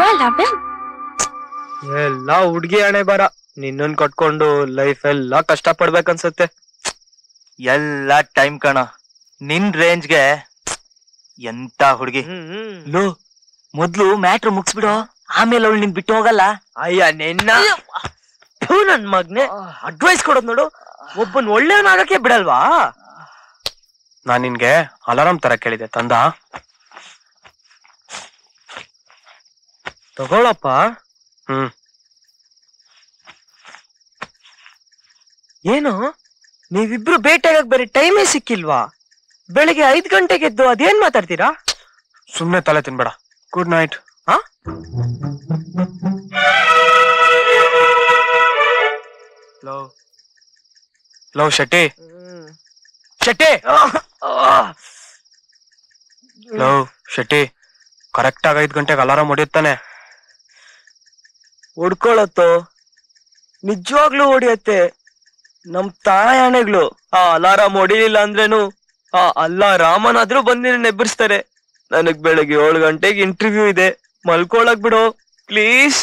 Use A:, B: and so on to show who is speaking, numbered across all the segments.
A: I love him
B: ಎಲ್ಲ ಹುಡ್ಗಿ ಹಣೆ ಬರ ನಿನ್ನನ್ ಕಟ್ಕೊಂಡು ಲೈಫ್ ಎಲ್ಲ ಕಷ್ಟ ಪಡ್ಬೇಕನ್ಸತ್ತೆ
C: ಎಲ್ಲ ಟೈಮ್ ಕಣ ನಿನ್ ರೇಂಜ್ಗೆ ಎಂತ ಹುಡುಗಿ ಲೋ ಮೊದ್ಲು ಮ್ಯಾಟ್ರ್ ಮುಗಿಸ್ಬಿಡು ಆಮೇಲೆ ಅವಳು ನಿನ್ ಬಿಟ್ಟು ಹೋಗಲ್ಲ
B: ಅಯ್ಯ ನಿನ್ನ ಥು, ನನ್ ಮಗ್ನೆ ಅಡ್ವೈಸ್ ಕೊಡೋದ್ ನೋಡು ಒಬ್ಬನ್ ಒಳ್ಳೆಯವನಾಗಕ್ಕೆ ಬಿಡಲ್ವಾ ನಾನ್ ನಿನ್ಗೆ ಅಲಾರಾಮ್ ತರ ಕೇಳಿದೆ ತಂದ ತಗೊಳಪ್ಪ ಹ್ಮ್ ಏನು ನೀವಿಬ್ರು ಭೇಟಿಯಾಗಕ್ ಬೇರೆ ಟೈಮೇ ಸಿಕ್ಕಿಲ್ವಾ ಬೆಳಿಗ್ಗೆ ಐದ್ ಗಂಟೆಗೆ ಎದ್ದು ಅದೇನ್ ಮಾತಾಡ್ತೀರಾ ಸುಮ್ನೆ ತಲೆ ತಿನ್ಬೇಡ ಗುಡ್ ನೈಟ್ ಹಾ love love Shetty Shetty love Shetty correct ಆಗಿ ಐದ್ ಗಂಟೆಗೆ ಅಲಾರಾಮ್ ಹೊಡಿಯುತ್ತಾನೆ ಹೊಡ್ಕೊಳತ್ತೋ ನಿಜವಾಗ್ಲೂ ಹೊಡಿಯತ್ತೆ ನಮ್ ತಾಯಾಣೆಗಳು ಆ ಅಲಾರಾಮ್ ಹೊಡಿಲಿಲ್ಲ ಅಂದ್ರೇನು ಆ ಅಲ್ಲ ರಾಮನಾದ್ರೂ ಬಂದಿನ ನೆಬ್ಬರಿಸ್ತಾರೆ ನನಗ್ ಬೆಳಗ್ಗೆ ಏಳು ಗಂಟೆಗೆ ಇಂಟರ್ವ್ಯೂ ಇದೆ ಮಲ್ಕೊಳಕ್ ಬಿಡು ಪ್ಲೀಸ್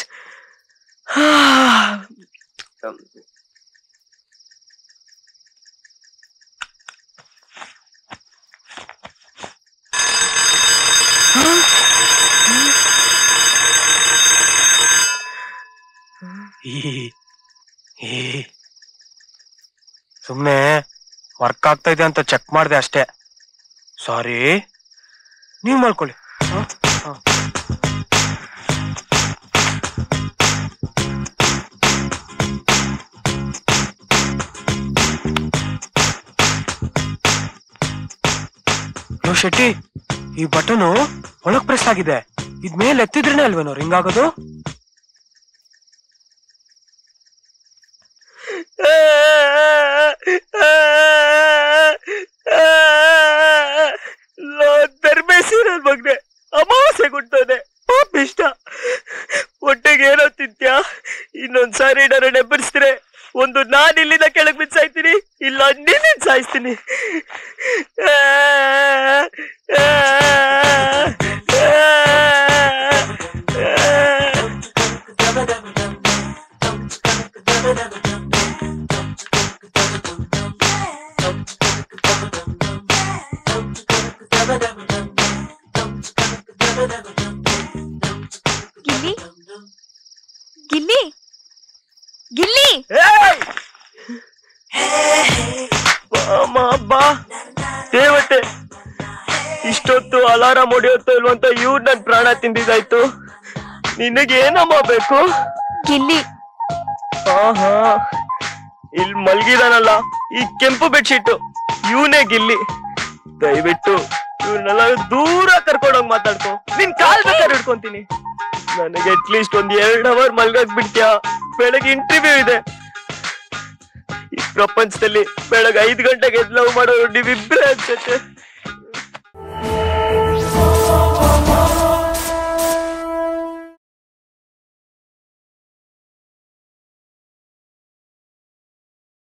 B: ಸುಮ್ನೆ ವರ್ಕ್ ಆಗ್ತಾ ಇದೆ ಅಂತ ಚೆಕ್ ಮಾಡ್ದೆ ಅಷ್ಟೇ ಸಾರಿ ನೀವ್ ಮಾಡ್ಕೊಳ್ಳಿ ಹ? ಹ. ಲೋ ಶೆಟ್ಟಿ ಈ ಬಟನು ಒಳಗ್ ಪ್ರೆಸ್ ಆಗಿದೆ ಇದ್ ಮೇಲೆ ಎತ್ತಿದ್ರೇನೆ ಅಲ್ವೇನೋ ರಿಂಗ್ ಆಗೋದು ಧರ್ಮೇಶ್ವರನ್ ಮಗ್ನೆ ಅಮಾವಾಸ್ಯೆ ಕೊಡ್ತಾನೆ ಪಾಪ ಇಷ್ಟ ಹೊಟ್ಟೆಗೆ ಏನೋ ತಿಂತ್ಯಾ ಇನ್ನೊಂದ್ಸಾರಿ ನಾನು ನೆಬ್ಬರಿಸಿದ್ರೆ ಒಂದು ನಾನ್ ಇಲ್ಲಿಂದ ಕೆಳಗ್ ಬಿದ್ದು ಸಾಯ್ತೀನಿ ಇಲ್ಲ ನಿನ್ನ ಸಾಯಿಸ್ತೀನಿ ಆ, ಆ, ಆ, ಆ.
A: ಗಿಲ್ಲಿ ಗಿಲ್ಲಿ ಗಿಲ್ಲಿ
B: ಅಮ್ಮ ಬಾ ದೇವತೆ ಇಷ್ಟೊತ್ತು ಅಲಾರಾಮ್ ಹೊಡಿಯುತ್ತೋ ಇಲ್ವೋ ಅಂತ ಇವ್ರು ನನ್ ಪ್ರಾಣ ತಿಂದಿದ್ದಾಯ್ತು ನಿನಗೇನಮ್ಮ ಬೇಕು
A: ಗಿಲ್ಲಿ
B: ಆಹಾ ಇಲ್ಲಿ ಮಲ್ಗಿದಾನಲ್ಲ ಈ ಕೆಂಪು ಬೆಡ್ಶೀಟ್ ಇವನೇ ಗಿಲ್ಲಿ ದಯವಿಟ್ಟು ಇವ್ರನ್ನೆಲ್ಲ ದೂರ ಕರ್ಕೊಂಡೋಗಿ ಮಾತಾಡ್ಕೊ ನಿನ್ ಕಾಲ್ ಬೇಕಾದ್ರೆ ಹಿಡ್ಕೊಂತೀನಿ ನನಗೆ ಅಟ್ಲೀಸ್ಟ್ ಒಂದ್ ಎರಡ್ ಅವರ್ ಮಲ್ಗಕ್ ಬಿಡ್ತ್ಯಾ ಬೆಳಗ್ಗೆ ಇಂಟರ್ವ್ಯೂ ಇದೆ ಈ ಪ್ರಪಂಚದಲ್ಲಿ ಬೆಳಗ್ಗೆ ಐದ್ ಗಂಟೆಗೆ ಎದ್ದು ಲವ್ ಮಾಡೋರು ನೀವಿಬ್ರೇ ಅನ್ಸತ್ತೆ